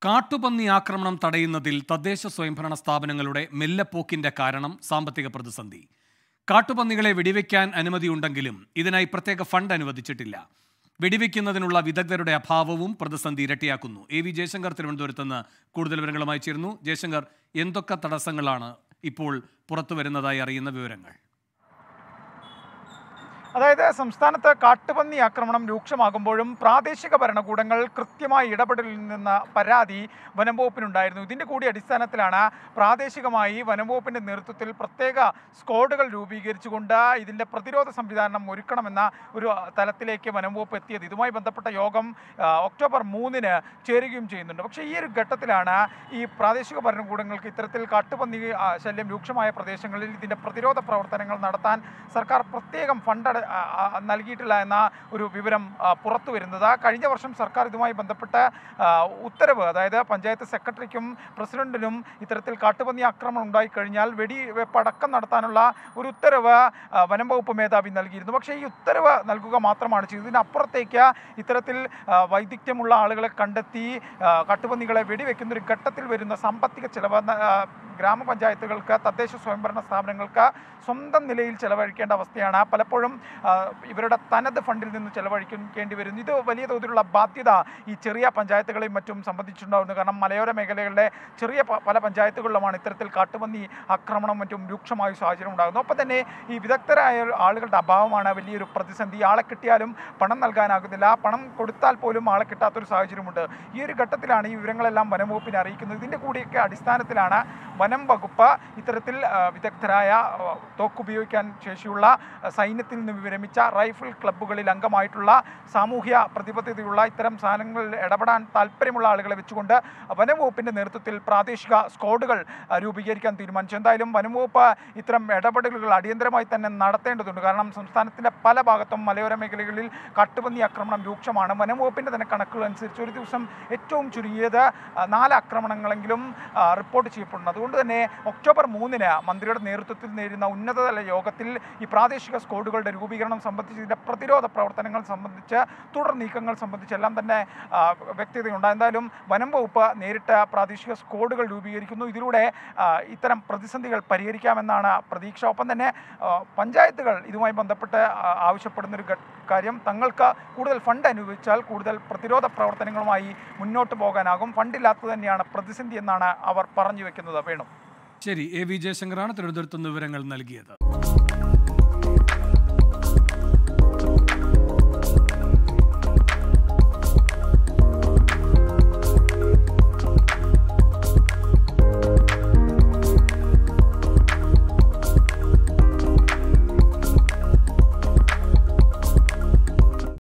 കാട്ടുപന്നി ആക്രമണം തടയുന്നതിൽ തദ്ദേശ സ്വയംഭരണ സ്ഥാപനങ്ങളുടെ മെല്ലെപ്പോക്കിന്റെ കാരണം സാമ്പത്തിക പ്രതിസന്ധി കാട്ടുപന്നികളെ വെടിവെക്കാൻ അനുമതിയുണ്ടെങ്കിലും ഇതിനായി പ്രത്യേക ഫണ്ട് അനുവദിച്ചിട്ടില്ല വെടിവെക്കുന്നതിനുള്ള വിദഗ്ധരുടെ അഭാവവും പ്രതിസന്ധി ഇരട്ടിയാക്കുന്നു എ വി ജയശങ്കർ തിരുവനന്തപുരത്ത് നിന്ന് കൂടുതൽ വിവരങ്ങളുമായി ചേരുന്നു ജയശങ്കർ എന്തൊക്കെ തടസ്സങ്ങളാണ് ഇപ്പോൾ പുറത്തു വരുന്നതായി അറിയുന്ന വിവരങ്ങൾ അതായത് സംസ്ഥാനത്ത് കാട്ടുപന്നി ആക്രമണം രൂക്ഷമാകുമ്പോഴും പ്രാദേശിക ഭരണകൂടങ്ങൾ കൃത്യമായി ഇടപെടലിൽ നിന്ന് പരാതി വനംവകുപ്പിനുണ്ടായിരുന്നു ഇതിൻ്റെ കൂടി അടിസ്ഥാനത്തിലാണ് പ്രാദേശികമായി വനംവകുപ്പിൻ്റെ നേതൃത്വത്തിൽ പ്രത്യേക സ്ക്വാഡുകൾ രൂപീകരിച്ചുകൊണ്ട് ഇതിൻ്റെ പ്രതിരോധ സംവിധാനം ഒരുക്കണമെന്ന ഒരു തലത്തിലേക്ക് വനംവകുപ്പ് എത്തിയത് ഇതുമായി ബന്ധപ്പെട്ട യോഗം ആ, ഒക്ടോബർ മൂന്നിന് ചേരുകയും ചെയ്യുന്നുണ്ട് പക്ഷേ ഈ ഒരു ഘട്ടത്തിലാണ് ഈ പ്രാദേശിക ഭരണകൂടങ്ങൾക്ക് ഇത്തരത്തിൽ കാട്ടുപന്നി ആ, ശല്യം രൂക്ഷമായ പ്രദേശങ്ങളിൽ ഇതിൻ്റെ പ്രതിരോധ പ്രവർത്തനങ്ങൾ നടത്താൻ സർക്കാർ പ്രത്യേകം ഫണ്ട് അട- ആ, ആ, നൽകിയിട്ടില്ല എന്ന ഒരു വിവരം ആ, പുറത്തു വരുന്നത് കഴിഞ്ഞ വർഷം സർക്കാർ ഇതുമായി ബന്ധപ്പെട്ട് ആ, ഉത്തരവ് അതായത് പഞ്ചായത്ത് സെക്രട്ടറിക്കും പ്രസിഡന്റിനും ഇത്തരത്തിൽ കാട്ടുപന്നി ആക്രമണം ഉണ്ടായി കഴിഞ്ഞാൽ വെടിവെപ്പ് അടക്കം നടത്താനുള്ള ഒരു ഉത്തരവ് ആ, വനം വകുപ്പ് മേധാവി നൽകിയിരുന്നു പക്ഷേ ഈ ഉത്തരവ് നൽകുക മാത്രമാണ് ചെയ്തത് ഇതിനപ്പുറത്തേക്ക് ഇത്തരത്തിൽ ആ, വൈദഗ്ധ്യമുള്ള ആളുകളെ കണ്ടെത്തി ആ, കാട്ടുപന്നികളെ വെടിവെക്കുന്ന ഒരു ഘട്ടത്തിൽ വരുന്ന സാമ്പത്തിക ചിലവ് ന- ആ, ഗ്രാമപഞ്ചായത്തുകൾക്ക് തദ്ദേശ സ്വയംഭരണ സ്ഥാപനങ്ങൾക്ക് സ്വന്തം നിലയിൽ ചെലവഴിക്കേണ്ട അവസ്ഥയാണ് പലപ്പോഴും ആ, ഇവരുടെ തനത് ഫണ്ടിൽ നിന്ന് ചെലവഴിക്കേണ്ടി വരുന്നു ഇത് വലിയ തോതിലുള്ള ബാധ്യത ഈ ചെറിയ പഞ്ചായത്തുകളെയും മറ്റും സംബന്ധിച്ചിട്ടുണ്ടാകുന്നു കാരണം മലയോര മേഖലകളിലെ ചെറിയ പ- പല പഞ്ചായത്തുകളിലുമാണ് ഇത്തരത്തിൽ കാട്ടുപന്നി ആക്രമണം മറ്റും രൂക്ഷമായ സാഹചര്യം ഉണ്ടാകുന്നു ഒപ്പം തന്നെ ഈ വിദഗ്ധരായ ആളുകളുടെ അഭാവമാണ് വലിയൊരു പ്രതിസന്ധി ആളെ കിട്ടിയാലും പണം നൽകാനാകുന്നില്ല പണം കൊടുത്താൽ പോലും ആളെ കിട്ടാത്തൊരു സാഹചര്യമുണ്ട് ഈ ഒരു ഘട്ടത്തിലാണ് ഈ വിവരങ്ങളെല്ലാം വനം വകുപ്പിനെ അറിയിക്കുന്നത് ഇതിൻ്റെ കൂടിയൊക്കെ അടിസ്ഥാനത്തിലാണ് വനം വകുപ്പ് ഇത്തരത്തിൽ ആ, വിദഗ്ധരായ ആ, തോക്കുപയോഗിക്കാൻ ശേഷിയുള്ള ആ, സൈന്യത്തിൽ നിന്ന് വിരമിച്ച റൈഫിൾ ക്ലബ്ബുകളിൽ അംഗമായിട്ടുള്ള സാമൂഹ്യ പ്രതിബദ്ധതയുള്ള ഇത്തരം സാധനങ്ങളിൽ ഇടപെടാൻ താല്പര്യമുള്ള ആളുകളെ വെച്ചുകൊണ്ട് വനം വകുപ്പിൻ്റെ നേതൃത്വത്തിൽ പ്രാദേശിക സ്ക്വാഡുകൾ ആ, രൂപീകരിക്കാൻ തീരുമാനിച്ചു എന്തായാലും വനം വകുപ്പ് ഇത്തരം ഇടപെടലുകൾ അടിയന്തരമായി തന്നെ നടത്തേണ്ടതുണ്ട് കാരണം സംസ്ഥാനത്തിൻ്റെ പല ഭാഗത്തും മലയോര മേഖലകളിൽ കാട്ടുപന്നി ആക്രമണം രൂക്ഷമാണ് വനം വകുപ്പിൻ്റെ തന്നെ കണക്കുകൾ അനുസരിച്ച് ഒരു ദിവസം ഏറ്റവും ചുരുങ്ങിയത് ആ, നാല് ആക്രമണങ്ങളെങ്കിലും ആ, റിപ്പോർട്ട് ചെയ്യപ്പെടുന്നു അതുകൊണ്ട് തന്നെ ഒക്ടോബർ മൂന്നിന് മന്ത്രിയുടെ നേതൃത്വത്തിൽ നേരുന്ന ഉന്നതതല യോഗത്തിൽ ഈ പ്രാദേശിക സ്ക്വാഡുകളുടെ രൂപീകരണം സംബന്ധിച്ച് ഇതിൻ്റെ പ്രതിരോധ പ്രവർത്തനങ്ങൾ സംബന്ധിച്ച് തുടർ നീക്കങ്ങൾ സംബന്ധിച്ച് എല്ലാം തന്നെ ആ, വ്യക്തതയുണ്ട് എന്തായാലും വനം വകുപ്പ് നേരിട്ട് പ്രാദേശിക സ്ക്വാഡുകൾ രൂപീകരിക്കുന്നു ഇതിലൂടെ ആ, ഇത്തരം പ്രതിസന്ധികൾ പരിഹരിക്കാമെന്നാണ് പ്രതീക്ഷ ഒപ്പം തന്നെ ആ, പഞ്ചായത്തുകൾ ഇതുമായി ബന്ധപ്പെട്ട് ആ, ആവശ്യപ്പെടുന്ന ഒരു ഘ- കാര്യം തങ്ങൾക്ക് കൂടുതൽ ഫണ്ട് അനുവദിച്ചാൽ കൂടുതൽ പ്രതിരോധ പ്രവർത്തനങ്ങളുമായി മുന്നോട്ട് പോകാനാകും ഫണ്ടില്ലാത്തത് തന്നെയാണ് പ്രതിസന്ധി എന്നാണ് അവർ പറഞ്ഞു വെക്കുന്നത് വേണു ശരി എ വി ജയശങ്കറാണ് തിരുവനന്തപുരത്ത് നിന്ന് വിവരങ്ങൾ നൽകിയത്